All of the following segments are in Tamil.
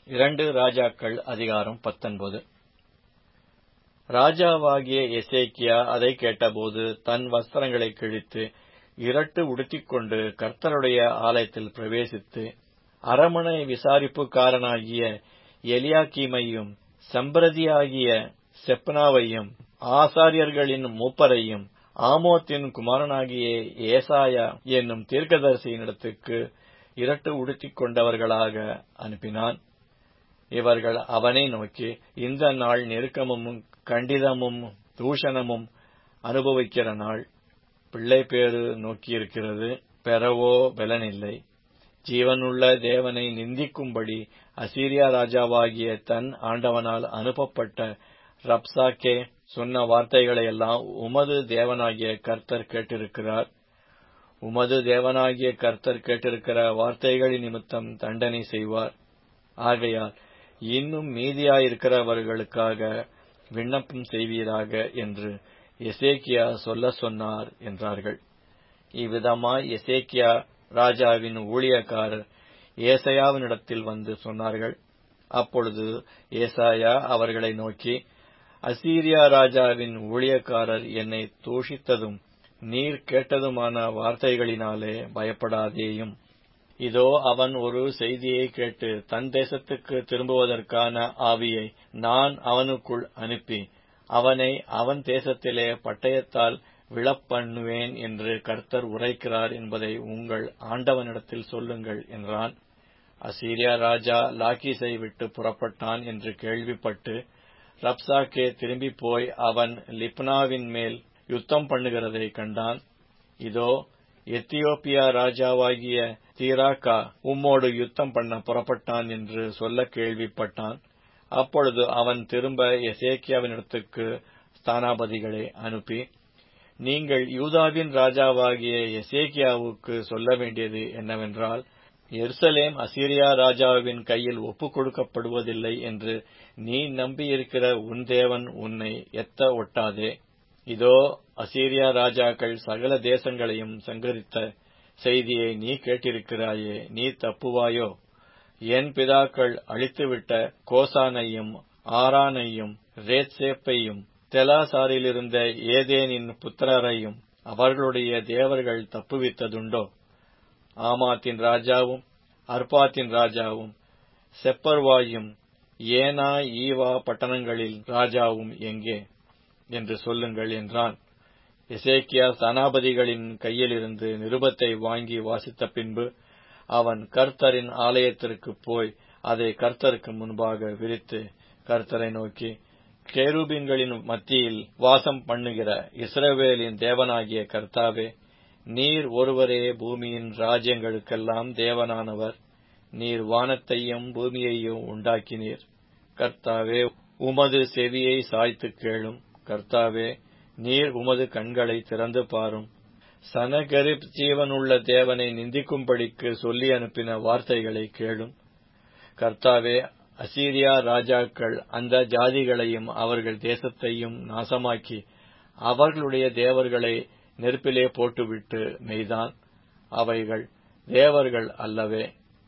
இரண்டு ராஜாக்கள் அதிகாரம் பத்தொன்பது ராஜாவாகிய எசேக்கியா அதை கேட்டபோது தன் வஸ்திரங்களை கிழித்து இரட்டு உடுத்திக்கொண்டு கர்த்தருடைய ஆலயத்தில் பிரவேசித்து அரமனை விசாரிப்புக்காரனாகிய எலியாக்கீமையும் சம்பிரதியாகிய செப்னாவையும் ஆசாரியர்களின் மூப்பரையும் ஆமோத்தின் குமாரனாகிய ஏசாயா என்னும் தீர்க்கதரிசியினிடத்துக்கு இரட்டு உடுத்திக் கொண்டவர்களாக அனுப்பினான் இவர்கள் அவனை நோக்கி இந்த நாள் நெருக்கமும் கண்டிதமும் தூஷணமும் அனுபவிக்கிற நாள் பிள்ளை பேறு நோக்கியிருக்கிறது பெறவோ பலனில்லை ஜீவனுள்ள தேவனை நிந்திக்கும்படி அசீரியா ராஜாவாகிய தன் ஆண்டவனால் அனுப்பப்பட்ட ரப்சாக்கே சொன்ன வார்த்தைகளையெல்லாம் உமது தேவனாகிய கர்த்தர் கேட்டிருக்கிறார் உமது தேவனாகிய கர்த்தர் கேட்டிருக்கிற வார்த்தைகளின் நிமித்தம் தண்டனை செய்வார் ஆகையால் இன்னும் மீதியாயிருக்கிறவர்களுக்காக விண்ணப்பம் செய்வீராக என்று எசேக்கியா சொல்ல சொன்னார் என்றார்கள் இவ்விதமாய் எசேக்கியா ராஜாவின் ஊழியக்காரர் ஏசையாவினிடத்தில் வந்து சொன்னார்கள் அப்பொழுது ஏசாயா அவர்களை நோக்கி அசீரியா ராஜாவின் ஊழியக்காரர் என்னை தூஷித்ததும் நீர் கேட்டதுமான வார்த்தைகளினாலே பயப்படாதேயும் இதோ அவன் ஒரு செய்தியை கேட்டு தன் தேசத்துக்கு திரும்புவதற்கான ஆவியை நான் அவனுக்குள் அனுப்பி அவனை அவன் தேசத்திலே பட்டயத்தால் விழப்பண்ணுவேன் என்று கர்த்தர் உரைக்கிறார் என்பதை உங்கள் ஆண்டவனிடத்தில் சொல்லுங்கள் என்றான் அசீரியா ராஜா லாக்கீஸை விட்டு புறப்பட்டான் என்று கேள்விப்பட்டு ரப்சாக்கே திரும்பி போய் அவன் லிப்னாவின் மேல் யுத்தம் பண்ணுகிறதை கண்டான் இதோ எத்தியோப்பியா ராஜாவாகிய தீராக்கா உம்மோடு யுத்தம் பண்ண புறப்பட்டான் என்று சொல்ல கேள்விப்பட்டான் அப்பொழுது அவன் திரும்ப எசேக்கியாவினிடத்துக்கு ஸ்தானாபதிகளை அனுப்பி நீங்கள் யூதாவின் ராஜாவாகிய எசேக்கியாவுக்கு சொல்ல வேண்டியது என்னவென்றால் எருசலேம் அசீரியா ராஜாவின் கையில் ஒப்புக் கொடுக்கப்படுவதில்லை என்று நீ நம்பியிருக்கிற உன் தேவன் உன்னை எத்த ஒட்டாதே இதோ அசீரியா ராஜாக்கள் சகல தேசங்களையும் சங்கரித்த செய்தியை நீ கேட்டிருக்கிறாயே நீ தப்புவாயோ என் பிதாக்கள் அழித்துவிட்ட கோசானையும் ஆரானையும் ரேத்சேப்பையும் தெலாசாரிலிருந்த ஏதேனின் புத்திரரையும் அவர்களுடைய தேவர்கள் தப்புவித்ததுண்டோ ஆமாத்தின் ராஜாவும் அர்பாத்தின் ராஜாவும் செப்பர்வாயும் ஏனா ஈவா பட்டணங்களில் ராஜாவும் எங்கே என்று சொல்லுங்கள் என்றான் எசேக்கியா சனாபதிகளின் கையிலிருந்து நிருபத்தை வாங்கி வாசித்த பின்பு அவன் கர்த்தரின் ஆலயத்திற்கு போய் அதை கர்த்தருக்கு முன்பாக விரித்து கர்த்தரை நோக்கி கேருபீன்களின் மத்தியில் வாசம் பண்ணுகிற இஸ்ரவேலின் தேவனாகிய கர்த்தாவே நீர் ஒருவரே பூமியின் ராஜ்யங்களுக்கெல்லாம் தேவனானவர் நீர் வானத்தையும் பூமியையும் உண்டாக்கினீர் கர்த்தாவே உமது செவியை சாய்த்து கேளும் கர்த்தாவே நீர் உமது கண்களை திறந்து பாரும் சனகரிப் ஜீவனுள்ள தேவனை நிந்திக்கும்படிக்கு சொல்லி அனுப்பின வார்த்தைகளை கேளும் கர்த்தாவே அசீரியா ராஜாக்கள் அந்த ஜாதிகளையும் அவர்கள் தேசத்தையும் நாசமாக்கி அவர்களுடைய தேவர்களை நெருப்பிலே போட்டுவிட்டு மெய்தான் அவைகள் தேவர்கள் அல்லவே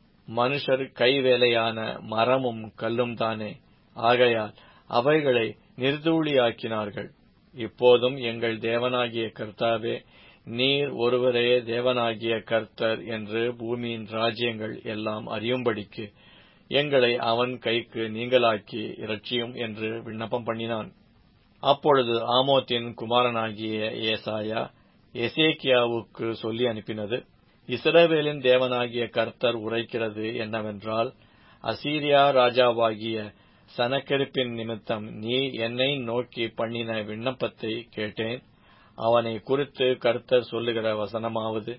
மனுஷர் கைவேலையான மரமும் கல்லும் தானே ஆகையால் அவைகளை நிர்தூளியாக்கினார்கள் இப்போதும் எங்கள் தேவனாகிய கர்த்தாவே நீர் ஒருவரே தேவனாகிய கர்த்தர் என்று பூமியின் ராஜ்யங்கள் எல்லாம் அறியும்படிக்கு எங்களை அவன் கைக்கு நீங்களாக்கி இரட்சியும் என்று விண்ணப்பம் பண்ணினான் அப்பொழுது ஆமோத்தின் குமாரனாகிய ஏசாயா எசேக்கியாவுக்கு சொல்லி அனுப்பினது இஸ்ரவேலின் தேவனாகிய கர்த்தர் உரைக்கிறது என்னவென்றால் அசீரியா ராஜாவாகிய சனக்கெருப்பின் நிமித்தம் நீ என்னை நோக்கி பண்ணின விண்ணப்பத்தை கேட்டேன் அவனை குறித்து கர்த்தர் சொல்லுகிற வசனமாவது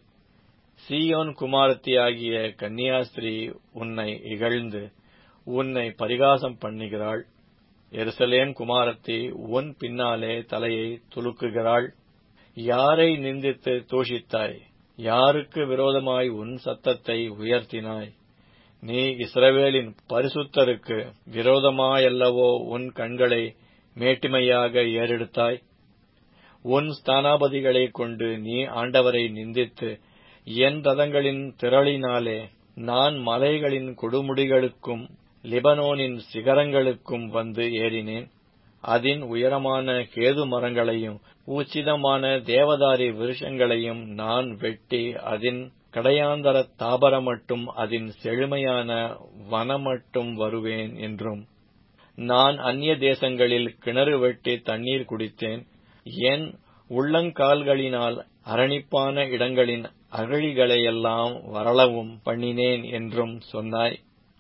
சீயோன் குமாரத்தியாகிய கன்னியாஸ்திரி உன்னை இகழ்ந்து உன்னை பரிகாசம் பண்ணுகிறாள் எருசலேம் குமாரத்தி உன் பின்னாலே தலையை துலுக்குகிறாள் யாரை நிந்தித்து தூஷித்தாய் யாருக்கு விரோதமாய் உன் சத்தத்தை உயர்த்தினாய் நீ இஸ்ரவேலின் பரிசுத்தருக்கு விரோதமாயல்லவோ உன் கண்களை மேட்டிமையாக ஏறெடுத்தாய் உன் ஸ்தானாபதிகளைக் கொண்டு நீ ஆண்டவரை நிந்தித்து என் ரதங்களின் திரளினாலே நான் மலைகளின் கொடுமுடிகளுக்கும் லிபனோனின் சிகரங்களுக்கும் வந்து ஏறினேன் அதின் உயரமான கேது மரங்களையும் ஊச்சிதமான தேவதாரி விருஷங்களையும் நான் வெட்டி அதின் கடையாந்தர தாபரமட்டும் அதின் செழுமையான வனமட்டும் வருவேன் என்றும் நான் அந்நிய தேசங்களில் கிணறு வெட்டி தண்ணீர் குடித்தேன் என் உள்ளங்கால்களினால் அரணிப்பான இடங்களின் அகழிகளையெல்லாம் வரளவும் பண்ணினேன் என்றும் சொன்னாய்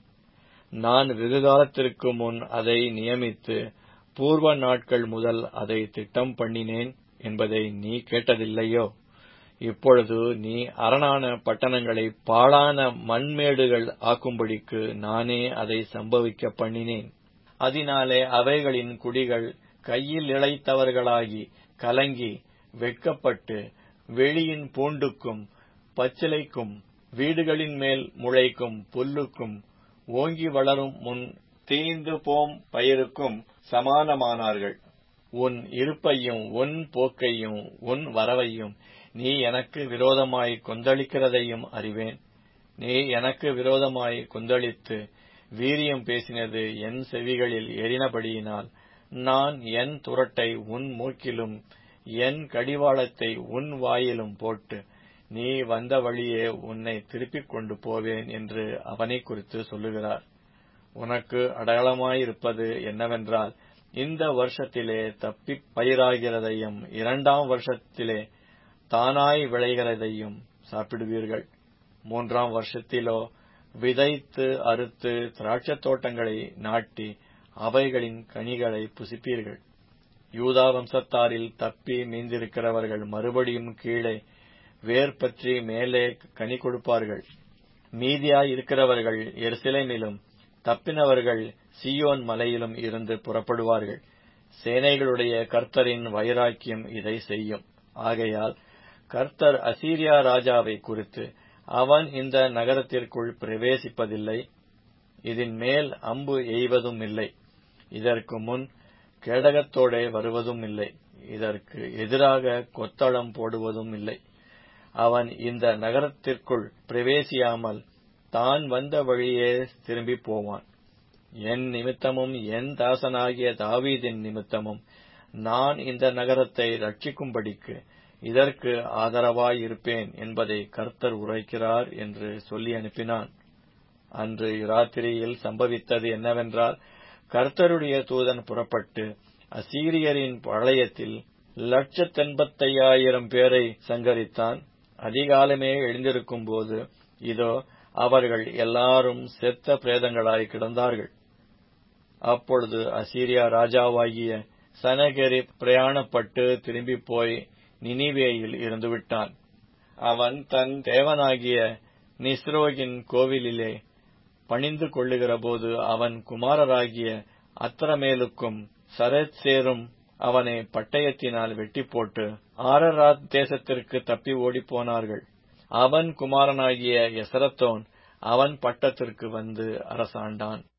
நான் வெகுகாலத்திற்கு முன் அதை நியமித்து பூர்வ நாட்கள் முதல் அதை திட்டம் பண்ணினேன் என்பதை நீ கேட்டதில்லையோ இப்பொழுது நீ அரணான பட்டணங்களை பாழான மண்மேடுகள் ஆக்கும்படிக்கு நானே அதை சம்பவிக்க பண்ணினேன் அதனாலே அவைகளின் குடிகள் கையில் இழைத்தவர்களாகி கலங்கி வெட்கப்பட்டு வெளியின் பூண்டுக்கும் பச்சிலைக்கும் வீடுகளின் மேல் முளைக்கும் புல்லுக்கும் ஓங்கி வளரும் முன் தீந்து போம் பயிருக்கும் சமானமானார்கள் உன் இருப்பையும் உன் போக்கையும் உன் வரவையும் நீ எனக்கு விரோதமாய் கொந்தளிக்கிறதையும் அறிவேன் நீ எனக்கு விரோதமாய் கொந்தளித்து வீரியம் பேசினது என் செவிகளில் எரினபடியினால் நான் என் துரட்டை உன் மூக்கிலும் என் கடிவாளத்தை உன் வாயிலும் போட்டு நீ வந்த வழியே உன்னை திருப்பிக் கொண்டு போவேன் என்று அவனை குறித்து சொல்லுகிறார் உனக்கு அடையாளமாயிருப்பது என்னவென்றால் இந்த வருஷத்திலே தப்பிப் பயிராகிறதையும் இரண்டாம் வருஷத்திலே தானாய் விளைகிறதையும் சாப்பிடுவீர்கள் மூன்றாம் வருஷத்திலோ விதைத்து அறுத்து திராட்சத் தோட்டங்களை நாட்டி அவைகளின் கனிகளை புசிப்பீர்கள் யூதா வம்சத்தாரில் தப்பி மீந்திருக்கிறவர்கள் மறுபடியும் கீழே வேர் பற்றி மேலே கனி கொடுப்பார்கள் மீதியாய் இருக்கிறவர்கள் எருசலேமிலும் தப்பினவர்கள் சியோன் மலையிலும் இருந்து புறப்படுவார்கள் சேனைகளுடைய கர்த்தரின் வைராக்கியம் இதை செய்யும் ஆகையால் கர்த்தர் அசீரியா ராஜாவை குறித்து அவன் இந்த நகரத்திற்குள் பிரவேசிப்பதில்லை இதன் மேல் அம்பு எய்வதும் இல்லை இதற்கு முன் கேடகத்தோடே வருவதும் இல்லை இதற்கு எதிராக கொத்தளம் போடுவதும் இல்லை அவன் இந்த நகரத்திற்குள் பிரவேசியாமல் தான் வந்த வழியே திரும்பி போவான் என் நிமித்தமும் என் தாசனாகிய தாவீதின் நிமித்தமும் நான் இந்த நகரத்தை ரட்சிக்கும்படிக்கு இதற்கு ஆதரவாயிருப்பேன் என்பதை கர்த்தர் உரைக்கிறார் என்று சொல்லி அனுப்பினான் அன்று இராத்திரியில் சம்பவித்தது என்னவென்றால் கர்த்தருடைய தூதன் புறப்பட்டு அசீரியரின் பாளையத்தில் லட்சத்தெண்பத்தையாயிரம் பேரை சங்கரித்தான் அதிகாலமே எழுந்திருக்கும் போது இதோ அவர்கள் எல்லாரும் செத்த பிரேதங்களாய் கிடந்தார்கள் அப்பொழுது அசீரியா ராஜாவாகிய சனகெரி பிரயாணப்பட்டு திரும்பி போய் நினிவேயில் இருந்து விட்டான் அவன் தன் தேவனாகிய நிஸ்ரோகின் கோவிலிலே பணிந்து கொள்ளுகிற போது அவன் குமாரராகிய அத்திரமேலுக்கும் சரத் சேரும் அவனை பட்டயத்தினால் வெட்டி போட்டு ஆரராத் தேசத்திற்கு தப்பி ஓடிப்போனார்கள் அவன் குமாரனாகிய எசரத்தோன் அவன் பட்டத்திற்கு வந்து அரசாண்டான்